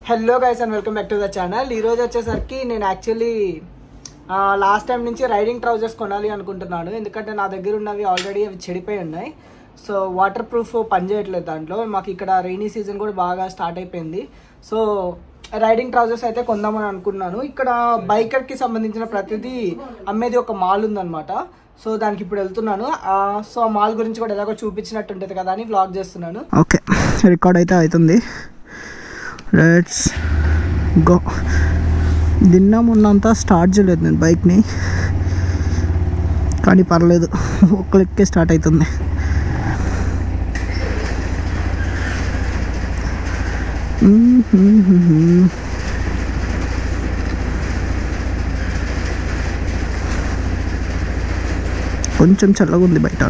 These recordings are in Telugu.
Hello guys and welcome back to the channel ఈ రోజు వచ్చేసరికి నేను యాక్చువల్లీ లాస్ట్ టైం నుంచి రైడింగ్ ట్రౌజర్స్ కొనాలి అనుకుంటున్నాను ఎందుకంటే నా దగ్గర ఉన్నవి ఆల్రెడీ అవి చెడిపోయి ఉన్నాయి సో వాటర్ ప్రూఫ్ పనిచేయట్లేదు దాంట్లో మాకు ఇక్కడ రైనీ సీజన్ కూడా బాగా స్టార్ట్ అయిపోయింది సో రైడింగ్ ట్రౌజర్స్ అయితే కొందామని అనుకున్నాను ఇక్కడ బైకర్కి సంబంధించిన ప్రతిదీ అమ్మేది ఒక మాల్ ఉందన్నమాట సో దానికి ఇప్పుడు వెళ్తున్నాను ఆ, సో ఆ మాల్ గురించి కూడా ఎలాగో చూపించినట్టు ఉంటుంది కదా అని వ్లాగ్ చేస్తున్నాను ఓకే రికార్డ్ అయితే అవుతుంది లెట్స్ గో నిన్న మొన్నంతా స్టార్ట్ చేయలేదు నేను బైక్ని కానీ పర్లేదు ఒక్క ఎక్కే స్టార్ట్ అవుతుంది కొంచెం చల్లగా ఉంది బయట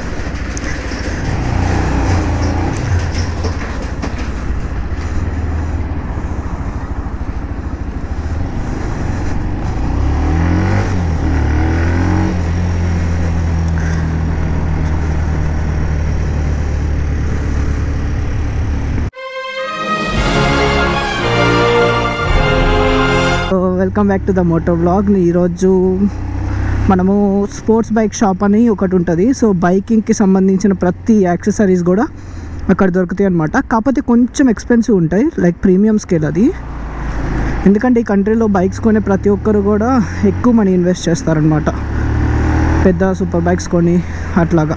welcome back to the moto vlog ఈరోజు మనము స్పోర్ట్స్ బైక్ షాప్ అని ఒకటి ఉంటుంది సో బైకింగ్కి సంబంధించిన ప్రతి యాక్సెసరీస్ కూడా అక్కడ దొరుకుతాయి అనమాట కాకపోతే కొంచెం ఎక్స్పెన్సివ్ ఉంటాయి లైక్ ప్రీమియం స్కేల్ అది ఎందుకంటే ఈ కంట్రీలో బైక్స్ కొనే ప్రతి ఒక్కరు కూడా ఎక్కువ మనీ ఇన్వెస్ట్ చేస్తారనమాట పెద్ద సూపర్ బైక్స్ కొని అట్లాగా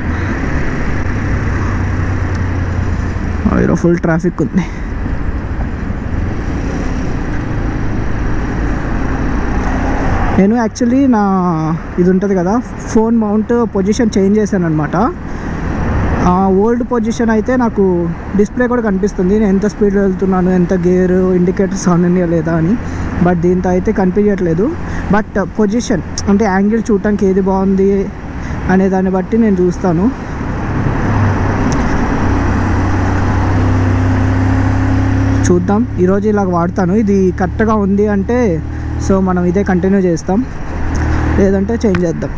ఈరోజు ఫుల్ ట్రాఫిక్ ఉంది నేను యాక్చువల్లీ నా ఇది ఉంటుంది కదా ఫోన్ మౌంట్ పొజిషన్ చేంజ్ చేశాను అనమాట ఓల్డ్ పొజిషన్ అయితే నాకు డిస్ప్లే కూడా కనిపిస్తుంది నేను ఎంత స్పీడ్లో వెళ్తున్నాను ఎంత గేర్ ఇండికేటర్స్ ఆన్ ఉన్నాయా లేదా అని బట్ దీంతో అయితే కనిపించట్లేదు బట్ పొజిషన్ అంటే యాంగిల్ చూడటానికి ఏది బాగుంది అనే దాన్ని బట్టి నేను చూస్తాను చూద్దాం ఈరోజు ఇలాగ వాడతాను ఇది కరెక్ట్గా ఉంది అంటే సో మనం ఇదే కంటిన్యూ చేస్తాం లేదంటే చేంజ్ చేద్దాం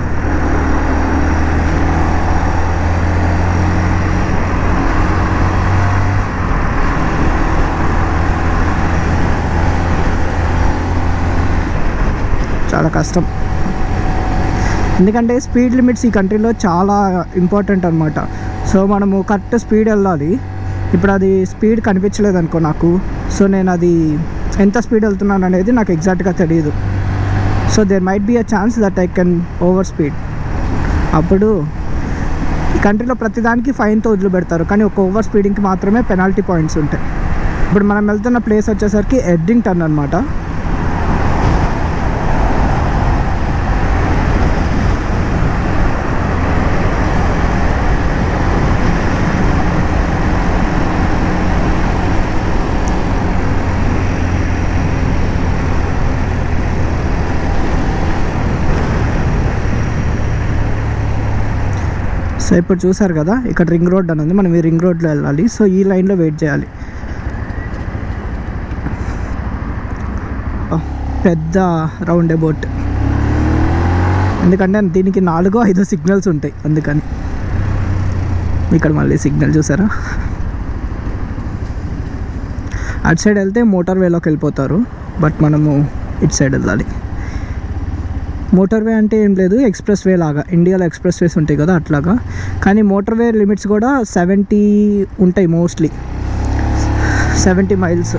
చాలా కష్టం ఎందుకంటే స్పీడ్ లిమిట్స్ ఈ కంట్రీలో చాలా ఇంపార్టెంట్ అనమాట సో మనము కరెక్ట్ స్పీడ్ వెళ్ళాలి ఇప్పుడు అది స్పీడ్ కనిపించలేదు అనుకో నాకు సో నేను అది ఎంత స్పీడ్ వెళ్తున్నాను అనేది నాకు ఎగ్జాక్ట్గా తెలియదు so there might be a chance that I can over speed అప్పుడు ఈ కంట్రీలో ప్రతిదానికి ఫైన్తో వదిలి పెడతారు కానీ ఒక ఓవర్ స్పీడింగ్కి మాత్రమే పెనాల్టీ పాయింట్స్ ఉంటాయి ఇప్పుడు మనం వెళ్తున్న ప్లేస్ వచ్చేసరికి ఎడ్డింగ్టన్ అనమాట సో ఇప్పుడు చూసారు కదా ఇక్కడ రింగ్ రోడ్ అని ఉంది మనం ఈ రింగ్ రోడ్లో వెళ్ళాలి సో ఈ లైన్లో వెయిట్ చేయాలి ఓ, పెద్ద రౌండ్ బోట్ ఎందుకంటే దీనికి నాలుగో ఐదో సిగ్నల్స్ ఉంటాయి అందుకని ఇక్కడ మళ్ళీ సిగ్నల్ చూసారా అటు సైడ్ వెళ్తే మోటార్ వేలోకి వెళ్ళిపోతారు బట్ మనము ఇటు సైడ్ వెళ్ళాలి మోటార్ వే అంటే ఏం లేదు ఎక్స్ప్రెస్ వే లాగా ఇండియాలో ఎక్స్ప్రెస్ వేస్ ఉంటాయి కదా అట్లాగా కానీ మోటార్ వే లిమిట్స్ కూడా సెవెంటీ ఉంటాయి మోస్ట్లీ సెవెంటీ మైల్స్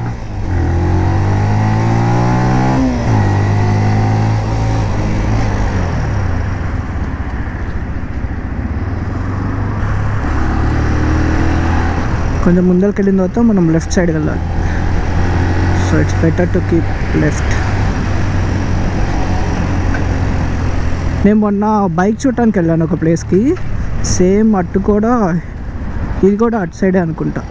కొంచెం ముందరికి వెళ్ళిన తర్వాత మనం లెఫ్ట్ సైడ్ వెళ్ళాలి so it's better to keep left నేను మొన్న బైక్ చూడటానికి వెళ్ళాను ఒక ప్లేస్కి సేమ్ అటు కూడా ఇది కూడా అటు సైడే అనుకుంటా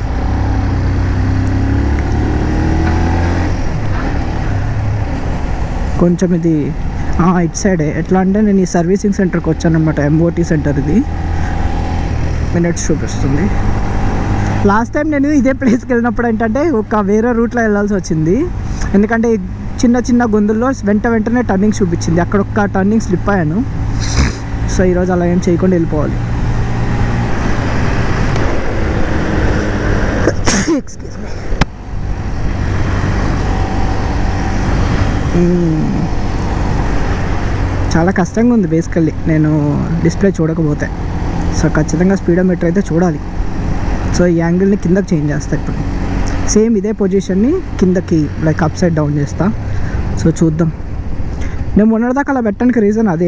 కొంచెం ఇది ఆ, ఇటు సైడే ఎట్లా అంటే నేను ఈ సర్వీసింగ్ సెంటర్కి వచ్చాను అనమాట ఎంఓటీ సెంటర్ ఇది మినిట్స్ చూపిస్తుంది లాస్ట్ టైం నేను ఇదే ప్లేస్కి వెళ్ళినప్పుడు ఏంటంటే ఒక వేరే రూట్లో వెళ్ళాల్సి వచ్చింది ఎందుకంటే ఈ చిన్న చిన్న గొంతుల్లో వెంట వెంటనే టర్నింగ్ చూపించింది అక్కడ ఒక్క టర్నింగ్ స్లిప్ అయ్యాను సో ఈరోజు అలా ఏం చేయకుండా వెళ్ళిపోవాలి ఎక్స్క్యూజ్ మీ మ్మ్. చాలా కష్టంగా ఉంది బేసికల్లీ నేను డిస్ప్లే చూడకపోతే సో ఖచ్చితంగా స్పీడోమీటర్ అయితే చూడాలి సో ఈ యాంగిల్ని కిందకి చేంజ్ చేస్తా ఇప్పుడు సేమ్ ఇదే పొజిషన్ని కిందకి లైక్ అప్ సైడ్ డౌన్ చేస్తా సో చూద్దాం నేను మొన్నటిదాకా అలా పెట్టడానికి రీజన్ అదే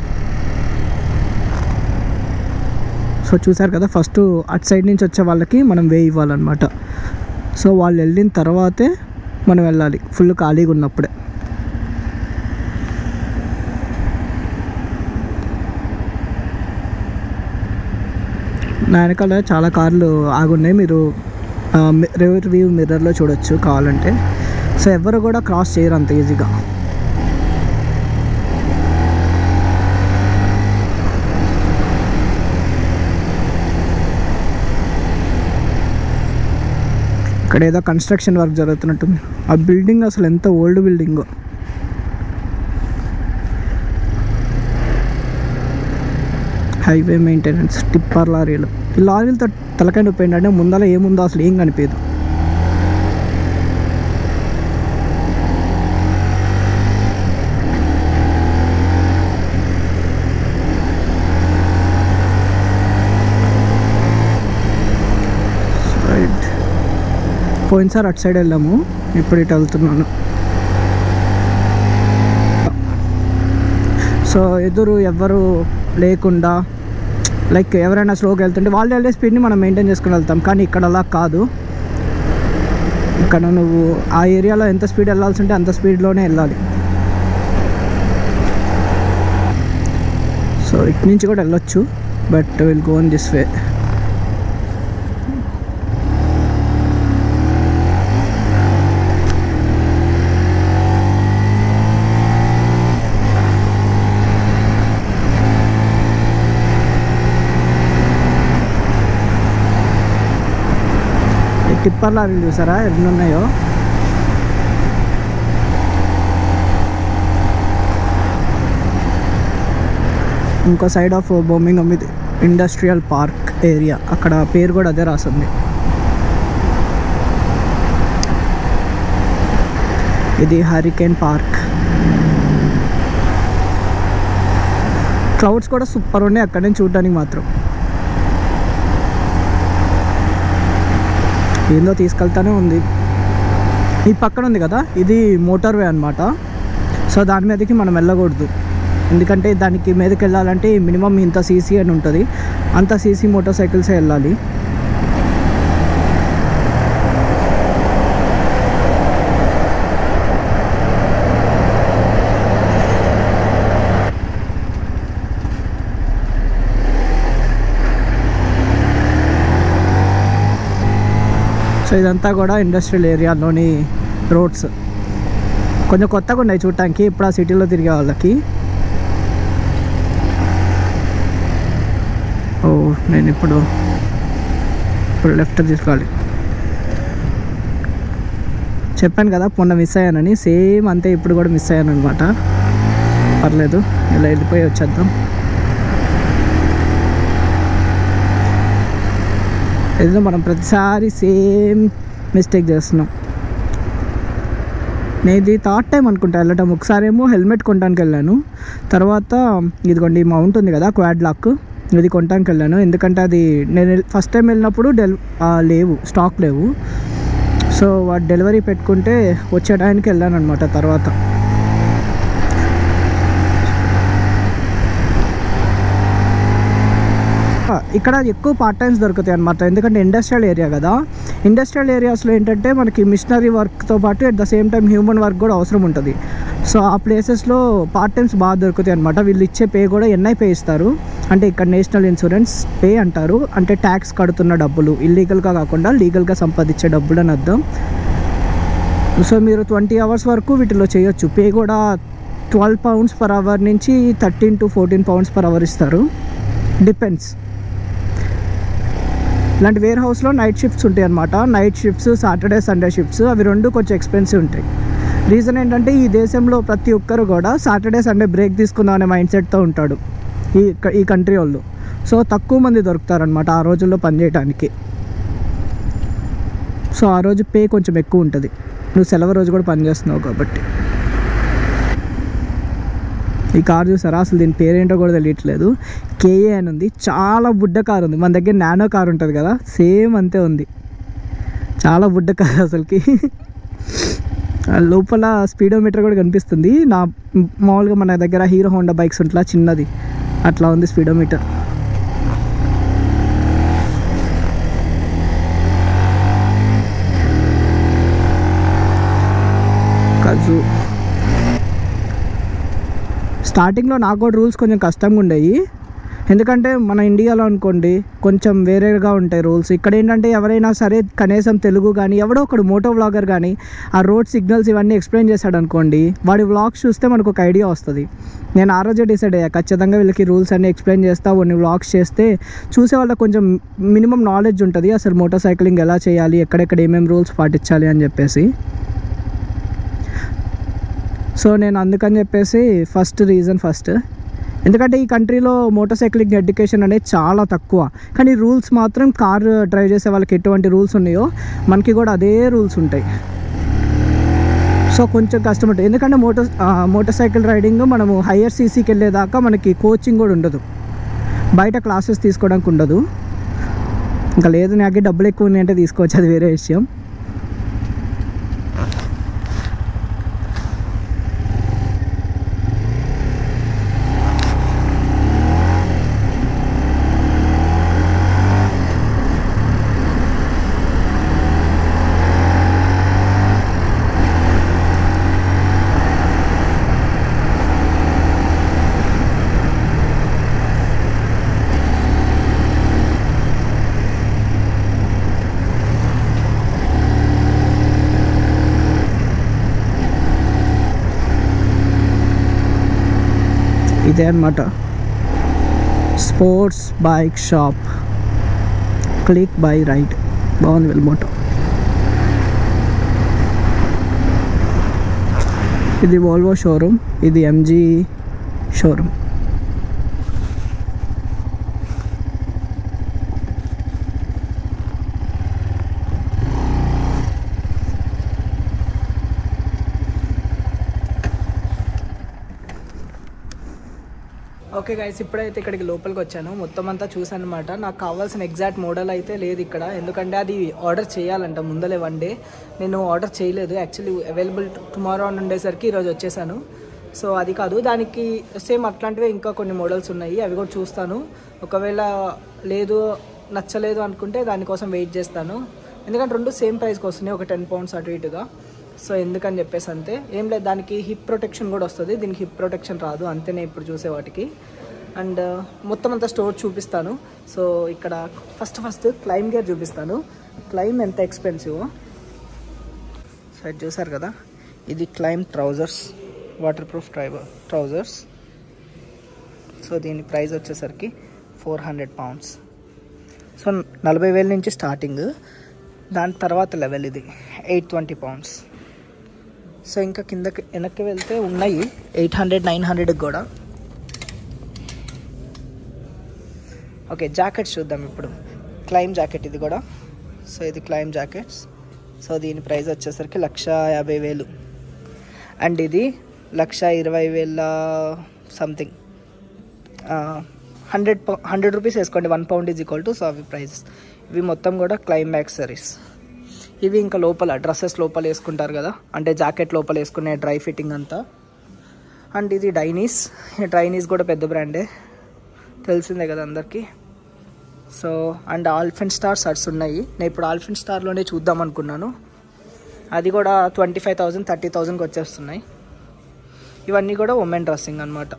సో చూసారు కదా ఫస్ట్ అటు సైడ్ నుంచి వచ్చే వాళ్ళకి మనం వే ఇవ్వాలన్నమాట సో వాళ్ళు వెళ్ళిన తర్వాతే మనం వెళ్ళాలి ఫుల్ ఖాళీగా ఉన్నప్పుడే నా వెనకాల చాలా కార్లు ఆగున్నాయి మీరు రివర్ వ్యూ మిర్రర్లో చూడొచ్చు కావాలంటే సో ఎవరు కూడా క్రాస్ చేయరు అంత ఈజీగా ఇక్కడ ఏదో కన్స్ట్రక్షన్ వర్క్ జరుగుతున్నట్టుంది ఆ బిల్డింగ్ అసలు ఎంత old building highway maintenance tipper లారీలు ఈ లారీలతో తలకాయ నొప్పి ఏంటంటే ముందర ఏముందో అసలు ఏం కనిపించదు రైట్ పోయినసారి అటు సైడ్ వెళ్ళాము ఇప్పుడు ఇటు వెళ్తున్నాను సో ఎదురు ఎవ్వరు లేకుండా లైక్ ఎవరైనా స్లోగా వెళ్తుంటే వాళ్ళు వెళ్ళే స్పీడ్ని మనం మెయింటైన్ చేసుకుని వెళ్తాం కానీ ఇక్కడ అలా కాదు ఇక్కడ నువ్వు ఆ ఏరియాలో ఎంత స్పీడ్ వెళ్ళాల్సి ఉంటే అంత స్పీడ్లోనే వెళ్ళాలి సో ఇటు నుంచి కూడా వెళ్ళొచ్చు but will go in this way ఈ టిప్పర్ లారీలు చూసారా ఎన్ని ఉన్నాయో ఇంకో సైడ్ ఆఫ్ బొమ్మింగం ఇది ఇండస్ట్రియల్ పార్క్ ఏరియా అక్కడ పేరు కూడా అదే రాసింది ఇది హరికేన్ పార్క్ క్లౌడ్స్ కూడా సూపర్ ఉన్నాయి అక్కడ నుంచి చూడడానికి మాత్రం ఏందో తీసుకెళ్తానే ఉంది ఈ పక్కన ఉంది కదా ఇది మోటార్ వే అనమాట సో దాని మీదకి మనం వెళ్ళకూడదు ఎందుకంటే దానికి మీదకి వెళ్ళాలంటే మినిమం ఇంత సీసీ అని ఉంటుంది అంత సీసీ మోటార్ సైకిల్సే వెళ్ళాలి సో ఇదంతా కూడా ఇండస్ట్రియల్ ఏరియాలోని రోడ్స్ కొంచెం కొత్తగా ఉన్నాయి చూడటానికి ఇప్పుడు ఆ సిటీలో తిరిగే వాళ్ళకి ఓ నేను ఇప్పుడు ఇప్పుడు లెఫ్ట్ తీసుకోవాలి చెప్పాను కదా మొన్న మిస్ అయ్యానని సేమ్ అంతే ఇప్పుడు కూడా మిస్ అయ్యాను అనమాట పర్లేదు ఇలా వెళ్ళిపోయి వచ్చేద్దాం ఏదో మనం ప్రతిసారి సేమ్ మిస్టేక్ చేస్తున్నాం నేను ఇది థర్డ్ టైం అనుకుంటా వెళ్ళటం ఒకసారి ఏమో హెల్మెట్ కొనడానికి వెళ్ళాను తర్వాత ఇదిగోండి ఈ మౌంట్ ఉంది కదా క్వాడ్ లాక్ ఇది కొనడానికి వెళ్ళాను ఎందుకంటే అది నేను ఫస్ట్ టైం వెళ్ళినప్పుడు డెల్ ఆ, లేవు స్టాక్ లేవు సో వాడు డెలివరీ పెట్టుకుంటే వచ్చే టైంకి వెళ్ళాను అనమాట తర్వాత ఇక్కడ ఎక్కువ పార్ట్ టైమ్స్ దొరుకుతాయి అనమాట ఎందుకంటే ఇండస్ట్రియల్ ఏరియా కదా ఇండస్ట్రియల్ ఏరియాస్లో ఏంటంటే మనకి మిషనరీ వర్క్తో పాటు at the same time human work కూడా అవసరం ఉంటుంది సో ఆ ప్లేసెస్లో పార్ట్ టైమ్స్ బాగా దొరుకుతాయి అనమాట వీళ్ళు ఇచ్చే పే కూడా ఎన్ఐ పే ఇస్తారు అంటే ఇక్కడ నేషనల్ ఇన్సూరెన్స్ పే అంటారు అంటే ట్యాక్స్ కడుతున్న డబ్బులు ఇల్లీగల్గా కాకుండా లీగల్గా సంపాదించే డబ్బులు అని అర్థం సో మీరు ట్వంటీ అవర్స్ వరకు వీటిలో చేయొచ్చు పే కూడా ట్వెల్వ్ పౌండ్స్ పర్ అవర్ నుంచి thirteen to fourteen pounds per hour ఇస్తారు డిపెండ్స్ ఇలాంటి వేర్ హౌస్లో నైట్ షిఫ్ట్స్ ఉంటాయి అనమాట night shifts Saturday Sunday shifts అవి రెండు కొంచెం ఎక్స్పెన్సివ్ ఉంటాయి రీజన్ ఏంటంటే ఈ దేశంలో ప్రతి ఒక్కరు కూడా సాటర్డే సండే బ్రేక్ తీసుకుందాం అనే మైండ్ సెట్తో ఉంటాడు ఈ ఈ కంట్రీ వాళ్ళు సో తక్కువ మంది దొరుకుతారనమాట ఆ రోజుల్లో పనిచేయడానికి సో ఆ రోజు పే కొంచెం ఎక్కువ ఉంటుంది నువ్వు సెలవు రోజు కూడా పని చేస్తున్నావు కాబట్టి ఈ కార్ చూసారా అసలు దీని పేరేంటో కూడా తెలియట్లేదు కేఏ అని ఉంది చాలా బుడ్డ కార్ ఉంది మన దగ్గర నానో కార్ ఉంటుంది కదా సేమ్ అంతే ఉంది చాలా బుడ్డ కార్ అసలుకి ఆ లోపల స్పీడోమీటర్ కూడా కనిపిస్తుంది నా మామూలుగా మన దగ్గర హీరో హోండా బైక్స్ ఉంట్లా చిన్నది అట్లా ఉంది స్పీడోమీటర్ కజు స్టార్టింగ్లో నాకు కూడా రూల్స్ కొంచెం కష్టంగా ఉండేవి ఎందుకంటే మన ఇండియాలో అనుకోండి కొంచెం వేరేగా ఉంటాయి రూల్స్ ఇక్కడ ఏంటంటే ఎవరైనా సరే కనీసం తెలుగు కానీ ఎవడో ఒకడు మోటో వ్లాగర్ కానీ ఆ రోడ్ సిగ్నల్స్ ఇవన్నీ ఎక్స్ప్లెయిన్ చేశాడు అనుకోండి వాడి వ్లాగ్స్ చూస్తే మనకు ఒక ఐడియా వస్తుంది నేను ఆ రోజే డిసైడ్ అయ్యా ఖచ్చితంగా వీళ్ళకి రూల్స్ అన్ని ఎక్స్ప్లెయిన్ చేస్తా కొన్ని వ్లాగ్స్ చేస్తే చూసే వాళ్ళకి కొంచెం మినిమం నాలెడ్జ్ ఉంటుంది అసలు మోటార్ సైక్లింగ్ ఎలా చేయాలి ఎక్కడెక్కడ ఏమేమి రూల్స్ పాటించాలి అని చెప్పేసి సో నేను అందుకని చెప్పేసి ఫస్ట్ రీజన్ ఫస్ట్ ఎందుకంటే ఈ కంట్రీలో మోటార్ సైక్లింగ్ ఎడ్యుకేషన్ అనేది చాలా తక్కువ కానీ రూల్స్ మాత్రం కార్ డ్రైవ్ చేసే వాళ్ళకి ఎటువంటి రూల్స్ ఉన్నాయో మనకి కూడా అదే రూల్స్ ఉంటాయి సో కొంచెం కష్టం ఉంటుంది ఎందుకంటే మోటార్ మోటార్ సైకిల్ రైడింగ్ మనము హయ్యర్ సీసీకి వెళ్ళేదాకా మనకి కోచింగ్ కూడా ఉండదు బయట క్లాసెస్ తీసుకోవడానికి ఉండదు ఇంకా లేదు నాకు డబ్బులు ఎక్కువ ఉన్నాయంటే తీసుకోవచ్చు అది వేరే విషయం ఇదే అనమాట sports bike shop click by right బాగుంది వెళ్ళమోటో ఇది వోల్వో షోరూమ్ ఇది ఎంజీ షోరూమ్ ఓకే గైస్ ఇప్పుడైతే ఇక్కడికి లోపలికి వచ్చాను మొత్తం అంతా చూసాను అనమాట నాకు కావాల్సిన ఎగ్జాక్ట్ మోడల్ అయితే లేదు ఇక్కడ ఎందుకంటే అది ఆర్డర్ చేయాలంట ముందలే వన్ డే నేను ఆర్డర్ చేయలేదు యాక్చువల్లీ అవైలబుల్ టుమారో అని ఉండేసరికి ఈరోజు వచ్చేసాను సో అది కాదు దానికి సేమ్ అట్లాంటివే ఇంకా కొన్ని మోడల్స్ ఉన్నాయి అవి కూడా చూస్తాను ఒకవేళ లేదు నచ్చలేదు అనుకుంటే దానికోసం వెయిట్ చేస్తాను ఎందుకంటే రెండు సేమ్ ప్రైస్కి వస్తున్నాయి ఒక టెన్ పౌండ్స్ అటు ఇటుగా సో ఎందుకని చెప్పేసి అంతే ఏం లేదు దానికి హిప్ ప్రొటెక్షన్ కూడా వస్తుంది దీనికి హిప్ ప్రొటెక్షన్ రాదు అంతేనే ఇప్పుడు చూసే వాటికి అండ్ మొత్తం అంతా స్టోర్ చూపిస్తాను సో ఇక్కడ ఫస్ట్ ఫస్ట్ క్లైమ్ గేర్ చూపిస్తాను క్లైమ్ ఎంత ఎక్స్పెన్సివ్ సో ఇది చూసారు కదా ఇది Klim trousers waterproof driver trousers so దీని ప్రైస్ వచ్చేసరికి ఫోర్ హండ్రెడ్ పౌండ్స్ సో నలభై వేల నుంచి స్టార్టింగ్ దాని తర్వాత లెవెల్ ఇది ఎయిట్ ట్వంటీ పౌండ్స్ సో ఇంకా కిందకి వెనక్కి వెళ్తే ఉన్నాయి ఎయిట్ హండ్రెడ్ నైన్ హండ్రెడ్కి కూడా ఓకే జాకెట్స్ చూద్దాం ఇప్పుడు క్లైమ్ జాకెట్ ఇది కూడా సో ఇది క్లైమ్ జాకెట్స్ సో దీని ప్రైస్ వచ్చేసరికి లక్ష యాభై వేలు అండ్ ఇది లక్ష ఇరవై వేల సంథింగ్ హండ్రెడ్ హండ్రెడ్ రూపీస్ వేసుకోండి one pound is equal to so అవి ప్రైజెస్ ఇవి మొత్తం కూడా క్లైమ్ యాక్సరీస్ ఇవి ఇంకా లోపల డ్రెస్సెస్ లోపల వేసుకుంటారు కదా అంటే జాకెట్ లోపల వేసుకునే డ్రై ఫిట్టింగ్ అంతా అండ్ ఇది డైనీస్ ఈ డైనీస్ కూడా పెద్ద బ్రాండే తెలిసిందే కదా అందరికీ so and Alpinestars shirts ఉన్నాయి నేను ఇప్పుడు ఆల్ఫిన్ స్టార్లోనే చూద్దాం అనుకున్నాను అది కూడా ట్వంటీ ఫైవ్ థౌజండ్ థర్టీ థౌజండ్కి వచ్చేస్తున్నాయి ఇవన్నీ కూడా ఉమెన్ డ్రెస్సింగ్ అనమాట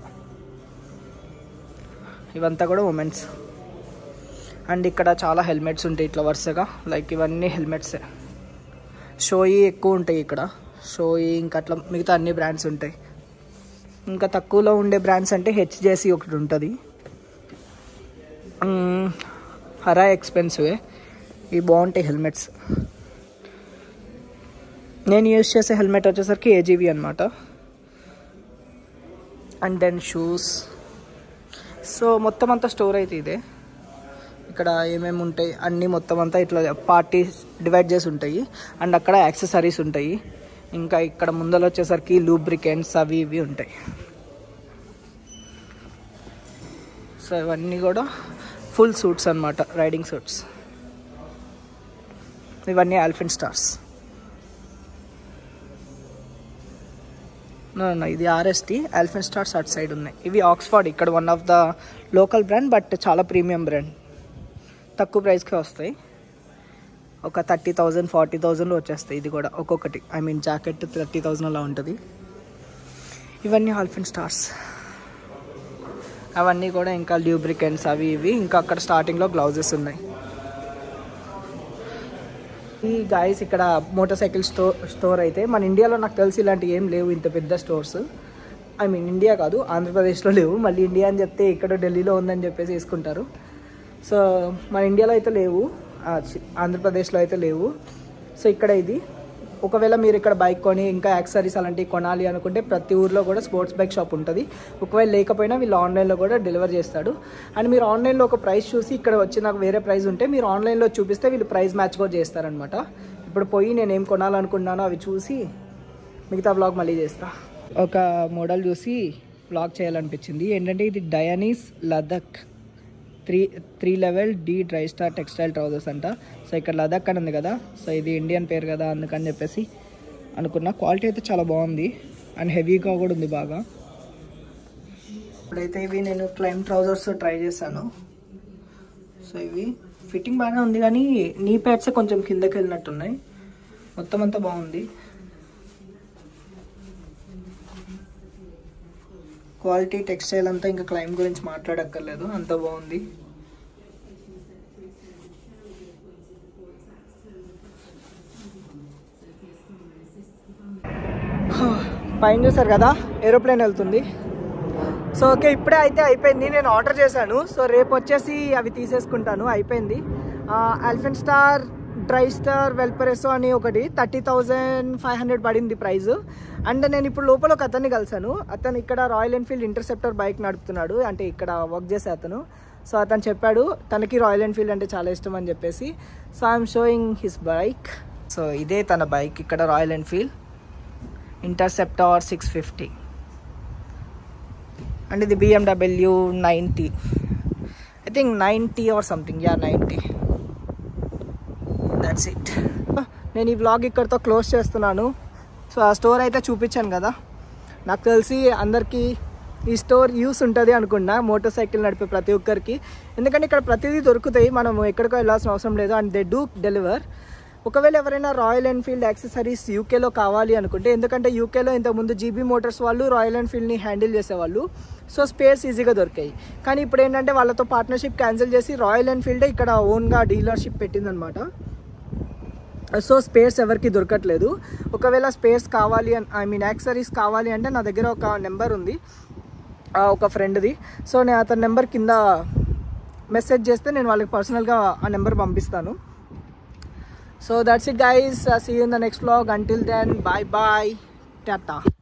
ఇవంతా కూడా ఉమెన్స్ అండ్ ఇక్కడ చాలా హెల్మెట్స్ ఉంటాయి ఇట్లా వరుసగా లైక్ ఇవన్నీ హెల్మెట్సే షోయి ఎక్కువ ఉంటాయి ఇక్కడ షోయి ఇంకా అట్లా మిగతా అన్ని బ్రాండ్స్ ఉంటాయి ఇంకా తక్కువలో ఉండే బ్రాండ్స్ అంటే హెచ్జేసి ఒకటి ఉంటుంది మ్మ్, హరా ఎక్స్పెన్సివే ఇవి బాగుంటాయి హెల్మెట్స్ నేను యూజ్ చేసే హెల్మెట్ వచ్చేసరికి ఏజీబీ అనమాట అండ్ దెన్ షూస్ సో మొత్తం అంతా స్టోర్ అయితే ఇదే ఇక్కడ ఏమేమి ఉంటాయి అన్నీ మొత్తం అంతా ఇట్లా పార్టీస్ డివైడ్ చేసి ఉంటాయి అండ్ అక్కడ యాక్సెసరీస్ ఉంటాయి ఇంకా ఇక్కడ ముందర వచ్చేసరికి లూబ్రికెంట్స్ అవి ఇవి ఉంటాయి సో ఇవన్నీ కూడా ఫుల్ సూట్స్ అనమాట రైడింగ్ సూట్స్ ఇవన్నీ ఆల్ఫిన్ స్టార్స్ ఇది ఆర్ఎస్టీ ఆల్ఫిన్ స్టార్స్ అటు సైడ్ ఉన్నాయి ఇవి ఆక్స్ఫర్డ్ ఇక్కడ one of the local brand but చాలా ప్రీమియం బ్రాండ్ తక్కువ ప్రైస్కే వస్తాయి ఒక థర్టీ థౌజండ్ ఫార్టీ థౌజండ్లో వచ్చేస్తాయి ఇది కూడా ఒక్కొక్కటి I mean jacket thirty thousand అలా ఉంటుంది ఇవన్నీ ఆల్ఫిన్ స్టార్స్ అవన్నీ కూడా ఇంకా ల్యూబ్రికెంట్స్ అవి ఇవి ఇంకా అక్కడ స్టార్టింగ్లో గ్లౌజెస్ ఉన్నాయి ఈ గాయస్ ఇక్కడ మోటార్ సైకిల్ స్టోర్ స్టోర్ అయితే మన ఇండియాలో నాకు తెలిసి ఇలాంటివి ఏం లేవు ఇంత పెద్ద స్టోర్స్ ఐ మీన్ ఇండియా కాదు ఆంధ్రప్రదేశ్లో లేవు మళ్ళీ ఇండియా అని చెప్తే ఇక్కడ ఢిల్లీలో ఉందని చెప్పేసి వేసుకుంటారు సో మన ఇండియాలో అయితే లేవు ఆ, చి- ఆంధ్రప్రదేశ్లో అయితే లేవు సో ఇక్కడ ఇది ఒకవేళ మీరు ఇక్కడ బైక్ కొని ఇంకా యాక్సరీస్ అలాంటివి కొనాలి అనుకుంటే ప్రతి ఊర్లో కూడా స్పోర్ట్స్ బైక్ షాప్ ఉంటుంది ఒకవేళ లేకపోయినా వీళ్ళు ఆన్లైన్లో కూడా డెలివర్ చేస్తాడు అండ్ మీరు ఆన్లైన్లో ఒక ప్రైస్ చూసి ఇక్కడ వచ్చి నాకు వేరే ప్రైస్ ఉంటే మీరు ఆన్లైన్లో చూపిస్తే వీళ్ళు ప్రైస్ మ్యాచ్ కూడా చేస్తారనమాట ఇప్పుడు పోయి నేను ఏం కొనాలనుకున్నానో అవి చూసి మిగతా బ్లాగ్ మళ్ళీ చేస్తా ఒక మోడల్ చూసి బ్లాగ్ చేయాలనిపించింది ఏంటంటే ఇది Dainese Ladakh three three level D dry star textile trousers అంట సో ఇక్కడ లదాక్ అని ఉంది కదా సో ఇది ఇండియన్ పేరు కదా అందుకని చెప్పేసి అనుకున్న క్వాలిటీ అయితే చాలా బాగుంది అండ్ హెవీగా కూడా ఉంది బాగా ఇప్పుడైతే ఇవి నేను క్లైమ్ ట్రౌజర్స్ ట్రై చేశాను సో ఇవి ఫిట్టింగ్ బాగానే ఉంది కానీ నీ ప్యాడ్స్ కొంచెం కిందకి వెళ్ళినట్టున్నాయి మొత్తం అంతా బాగుంది క్వాలిటీ టెక్స్టైల్ అంతా ఇంకా క్లైమ్ గురించి మాట్లాడక్కర్లేదు అంత బాగుంది పైన చూసారు కదా ఏరోప్లేన్ వెళ్తుంది సో ఓకే ఇప్పుడే అయితే అయిపోయింది నేను ఆర్డర్ చేశాను సో రేపు వచ్చేసి అవి తీసేసుకుంటాను అయిపోయింది Alpinestars dry star Valparaiso అని ఒకటి థర్టీ థౌజండ్ ఫైవ్ హండ్రెడ్ పడింది ప్రైస్ అండ్ నేను ఇప్పుడు లోపల ఒక అతన్ని కలిసాను అతను ఇక్కడ రాయల్ ఎన్ఫీల్డ్ ఇంటర్సెప్టర్ బైక్ నడుపుతున్నాడు అంటే ఇక్కడ వర్క్ చేసే అతను సో అతను చెప్పాడు తనకి రాయల్ ఎన్ఫీల్డ్ అంటే చాలా ఇష్టం అని చెప్పేసి so I'm showing his bike so ఇదే తన బైక్ ఇక్కడ Royal Enfield Interceptor six fifty and ఇది BMW ninety I think ninety R something yeah ninety that's it నేను ఈ వ్లాగ్ ఇక్కడితో క్లోజ్ చేస్తున్నాను సో ఆ స్టోర్ అయితే చూపించాను కదా నాకు తెలిసి అందరికీ ఈ స్టోర్ యూస్ ఉంటుంది అనుకున్నా మోటార్ సైకిల్ నడిపే ప్రతి ఒక్కరికి ఎందుకంటే ఇక్కడ ప్రతిదీ దొరుకుతాయి మనం ఎక్కడికో వెళ్ళాల్సిన అవసరం లేదు అండ్ దే డూ డెలివర్ ఒకవేళ ఎవరైనా రాయల్ ఎన్ఫీల్డ్ యాక్సెసరీస్ యూకేలో కావాలి అనుకుంటే ఎందుకంటే యూకేలో ఇంతకుముందు జీబీ మోటార్స్ వాళ్ళు రాయల్ ఎన్ఫీల్డ్ని హ్యాండిల్ చేసేవాళ్ళు సో స్పేర్స్ ఈజీగా దొరికాయి కానీ ఇప్పుడు ఏంటంటే వాళ్ళతో పార్ట్నర్షిప్ క్యాన్సిల్ చేసి రాయల్ ఎన్ఫీల్డే ఇక్కడ ఓన్గా డీలర్షిప్ పెట్టిందనమాట సో స్పేర్స్ ఎవరికి దొరకట్లేదు ఒకవేళ స్పేర్స్ కావాలి అని ఐ మీన్ యాక్సరీస్ కావాలి అంటే నా దగ్గర ఒక నెంబర్ ఉంది ఆ, ఒక ఫ్రెండ్ది సో నేను అతని నెంబర్ కింద మెసేజ్ చేస్తే నేను వాళ్ళకి పర్సనల్గా ఆ నెంబర్ పంపిస్తాను so that's it guys see in the next blog until then bye bye Tata